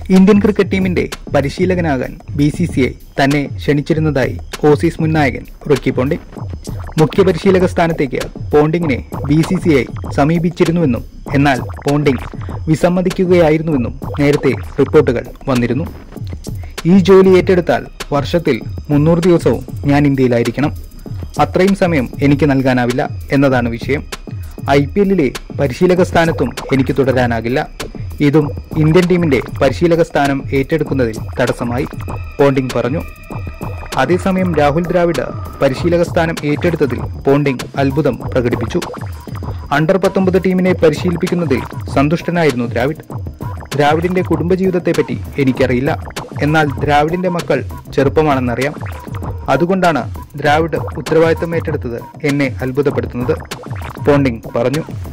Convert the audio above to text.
Indian cricket ടീമിന്റെ പരിശീലകനാകാൻ B C C I തന്നെ ക്ഷണിച്ചിരുന്നതായി ഓസീസ് മുൻ നായകൻ റിക്കി പോണ്ടിംഗ് മുഖ്യ പരിശീലക സ്ഥാനത്തേക്ക് പോണ്ടിങ്ങിനെ ബി സി സി ഐ സമീപിച്ചിരുന്നുവെന്നും എന്നാൽ പോണ്ടിംഗ് വിസമ്മതിക്കുകയായിരുന്നുവെന്നും നേരത്തെ റിപ്പോർട്ടുകൾ വന്നിരുന്നു ഈ ജോലി ഏറ്റെടുത്താൽ വർഷത്തിൽ മുന്നൂറ് ദിവസവും ഞാൻ ഇന്ത്യയിലായിരിക്കണം അത്രയും സമയം എനിക്ക് നൽകാനാവില്ല എന്നതാണ് വിഷയം ഐ പി എല്ലിലെ പരിശീലക സ്ഥാനത്തും എനിക്ക് തുടരാനാകില്ല ഇതും ഇന്ത്യൻ ടീമിന്റെ പരിശീലക സ്ഥാനം ഏറ്റെടുക്കുന്നതിൽ തടസ്സമായി പോണ്ടിംഗ് പറഞ്ഞു അതേസമയം രാഹുൽ ദ്രാവിഡ് പരിശീലക സ്ഥാനം ഏറ്റെടുത്തതിൽ പോണ്ടിംഗ് അത്ഭുതം പ്രകടിപ്പിച്ചു അണ്ടർ പത്തൊമ്പത് ടീമിനെ പരിശീലിപ്പിക്കുന്നതിൽ സന്തുഷ്ടനായിരുന്നു ദ്രാവിഡ് ദ്രാവിഡിന്റെ കുടുംബജീവിതത്തെപ്പറ്റി എനിക്കറിയില്ല എന്നാൽ ദ്രാവിഡിന്റെ മക്കൾ ചെറുപ്പമാണെന്നറിയാം അതുകൊണ്ടാണ് ദ്രാവിഡ് ഉത്തരവാദിത്തം ഏറ്റെടുത്തത് എന്നെ അത്ഭുതപ്പെടുത്തുന്നത് പോണ്ടിംഗ് പറഞ്ഞു